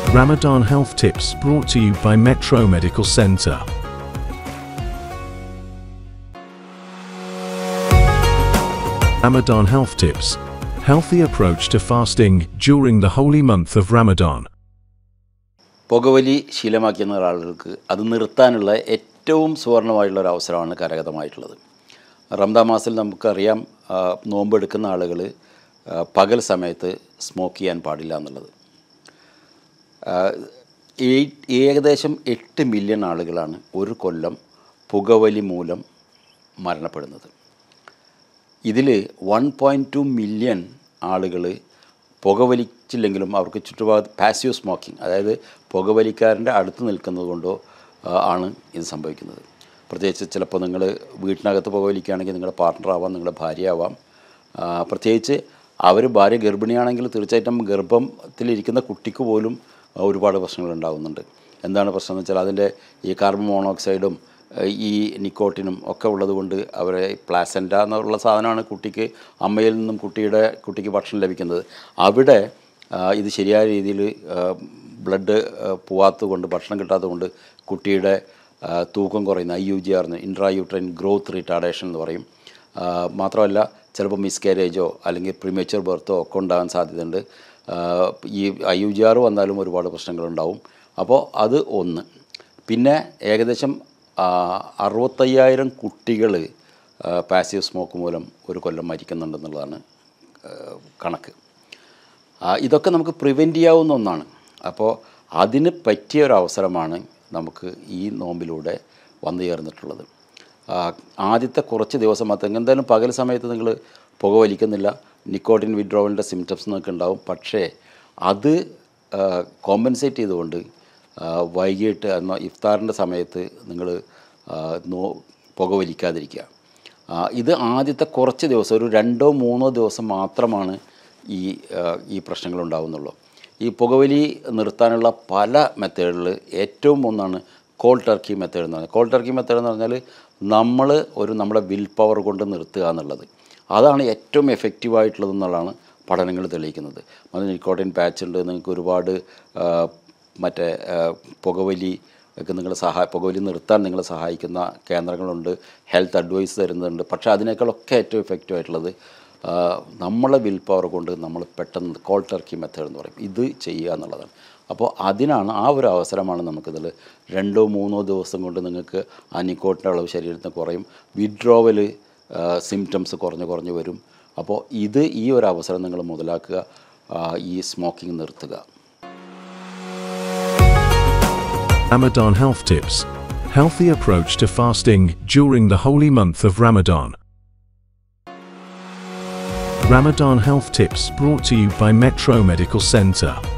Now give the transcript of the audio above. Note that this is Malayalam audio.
Ramadan Health Tips brought to you by Metro Medical Center. Ramadan Health Tips Healthy approach to fasting during the holy month of Ramadan. പുകവലി ശീലമാക്കിയ ആളുകൾക്ക് അത് നിർത്താനുള്ള ഏറ്റവും സുവർണമായിട്ടുള്ള ഒരു അവസരമാണ് കരഗതമായിട്ടുള്ളത് റംദാൻ മാസത്തിൽ നമുക്കറിയാം ആ, നോമ്പെടുക്കുന്ന ആളുകൾ പകൽ സമയത്ത് സ്മോക്ക് ചെയ്യാൻ പാടില്ല എന്നുള്ളത് ആ, ഏ- ഏകദേശം എട്ട് മില്യൺ ആളുകളാണ് ഒരു കൊല്ലം പുകവലി മൂലം മരണപ്പെടുന്നത് ഇതിൽ വൺ പോയിൻറ്റ് ടു മില്യൺ ആളുകൾ പുകവലിച്ചില്ലെങ്കിലും അവർക്ക് ചുറ്റുപാട് പാസീവ് സ്മോക്കിംഗ് അതായത് പുകവലിക്കാരൻ്റെ അടുത്ത് നിൽക്കുന്നത് കൊണ്ടോ ആ, ആണ് ഇത് സംഭവിക്കുന്നത് പ്രത്യേകിച്ച് ചിലപ്പോൾ നിങ്ങൾ വീട്ടിനകത്ത് പുകവലിക്കുകയാണെങ്കിൽ നിങ്ങളുടെ പാർട്ട്ണർ ആവാം നിങ്ങളുടെ ഭാര്യ ആവാം ആ, പ്രത്യേകിച്ച് അവർ ഭാര്യ ഗർഭിണിയാണെങ്കിൽ തീർച്ചയായിട്ടും ഗർഭത്തിലിരിക്കുന്ന കുട്ടിക്ക് പോലും ആ, ഒരുപാട് പ്രശ്നങ്ങൾ ഉണ്ടാകുന്നുണ്ട് എന്താണ് പ്രശ്നം എന്ന് വെച്ചാൽ അതിൻ്റെ ഈ കാർബൺ മോണോക്സൈഡും ഏഹ് ഈ നിക്കോട്ടിനും ഒക്കെ ഉള്ളതുകൊണ്ട് അവരെ പ്ലാസൻ്റ എന്നുള്ള സാധനമാണ് കുട്ടിക്ക് അമ്മയിൽ നിന്നും കുട്ടിയുടെ കുട്ടിക്ക് ഭക്ഷണം ലഭിക്കുന്നത് അവിടെ ആ, ഇത് ശരിയായ രീതിയിൽ ബ്ലഡ് പോവാത്തത് കൊണ്ട് ഭക്ഷണം കിട്ടാത്തത് കൊണ്ട് കുട്ടിയുടെ ആ, തൂക്കം കുറയുന്ന ഐ യു ജി ആർന്ന് ഇൻട്രായൂട്രൈൻ ഗ്രോത്ത് റിട്ടാർഡേഷൻ എന്ന് പറയും ആ, മാത്രമല്ല ചിലപ്പോൾ മിസ്കാരേജോ അല്ലെങ്കിൽ പ്രിമേച്ചർ ബർത്തോ ഒക്കെ ഉണ്ടാകാൻ സാധ്യതയുണ്ട് ആ, ഈ ഐ യു ജി ആർ വന്നാലും ഒരുപാട് പ്രശ്നങ്ങളുണ്ടാവും അപ്പോൾ അത് ഒന്ന് പിന്നെ ഏകദേശം ആ, അറുപത്തയ്യായിരം കുട്ടികൾ പാസീവ് സ്മോക്ക് മൂലം ഒരു കൊല്ലം മരിക്കുന്നുണ്ടെന്നുള്ളതാണ് ആ, കണക്ക് ആ, ഇതൊക്കെ നമുക്ക് പ്രിവെൻറ്റ് ചെയ്യാവുന്ന ഒന്നാണ് അപ്പോൾ അതിന് പറ്റിയ ഒരു അവസരമാണ് നമുക്ക് ഈ നോമ്പിലൂടെ വന്നു ചേർന്നിട്ടുള്ളത് ആ, ആദ്യത്തെ കുറച്ച് ദിവസം മാത്രം എന്തായാലും പകൽ സമയത്ത് നിങ്ങൾ പുകവലിക്കുന്നില്ല നിക്കോട്ടിൻ വിഡ്രോവലിൻ്റെ സിംറ്റംസ് നിങ്ങൾക്ക് ഉണ്ടാവും പക്ഷേ അത് കോമ്പൻസേറ്റ് ചെയ്തുകൊണ്ട് ആ, വൈകിട്ട് എന്ന ഇഫ്താറിൻ്റെ സമയത്ത് നിങ്ങൾ നോ പുകവലിക്കാതിരിക്കുക ആ, ഇത് ആദ്യത്തെ കുറച്ച് ദിവസം ഒരു രണ്ടോ മൂന്നോ ദിവസം മാത്രമാണ് ഈ ആ, ഈ പ്രശ്നങ്ങൾ ഉണ്ടാകുന്നുള്ളൂ ഈ പുകവലി നിർത്താനുള്ള പല മെത്തേഡിൽ ഏറ്റവും ഒന്നാണ് കോൾ ടർക്കി മെത്തേഡ് എന്ന് പറഞ്ഞാൽ കോൾ ടർക്കി മെത്തേഡ് എന്ന് പറഞ്ഞാൽ നമ്മൾ ഒരു നമ്മുടെ വിൽ പവർ കൊണ്ട് നിർത്തുക എന്നുള്ളത് അതാണ് ഏറ്റവും എഫക്റ്റീവായിട്ടുള്ളത് എന്നുള്ളതാണ് പഠനങ്ങൾ തെളിയിക്കുന്നത് അത് നിക്കോട്ടിൻ പാച്ച് ഉണ്ട് നിങ്ങൾക്ക് ഒരുപാട് ആ, മറ്റേ ആ, പുകവലി ഒക്കെ നിങ്ങളെ സഹായ പുകവലി നിർത്താൻ നിങ്ങളെ സഹായിക്കുന്ന കേന്ദ്രങ്ങളുണ്ട് ഹെൽത്ത് അഡ്വൈസ് തരുന്നുണ്ട് പക്ഷേ അതിനേക്കാളൊക്കെ ഏറ്റവും എഫക്റ്റീവ് ആയിട്ടുള്ളത് ആ, നമ്മളെ വിൽ പവർ കൊണ്ട് നമ്മൾ പെട്ടെന്ന് കോൾ ടർക്കി മെത്തേഡ് എന്ന് പറയും ഇത് ചെയ്യുക എന്നുള്ളതാണ് അപ്പോൾ അതിനാണ് ആ ഒരു അവസരമാണ് നമുക്കിതിൽ രണ്ടോ മൂന്നോ ദിവസം കൊണ്ട് നിങ്ങൾക്ക് ആ നിക്കോട്ടിൻ്റെ അളവ് ശരീരത്തിന് കുറയും വിഡ്രോവൽ സിംറ്റംസ് കുറഞ്ഞ് കുറഞ്ഞ് വരും അപ്പോൾ ഇത് ഈ ഒരു അവസരം നിങ്ങൾ മുതലാക്കുക ആ, ഈ സ്മോക്കിംഗ് നിർത്തുക Ramadan Health Tips Healthy approach to fasting during the holy month of Ramadan. Ramadan Health Tips brought to you by Metro Medical Center.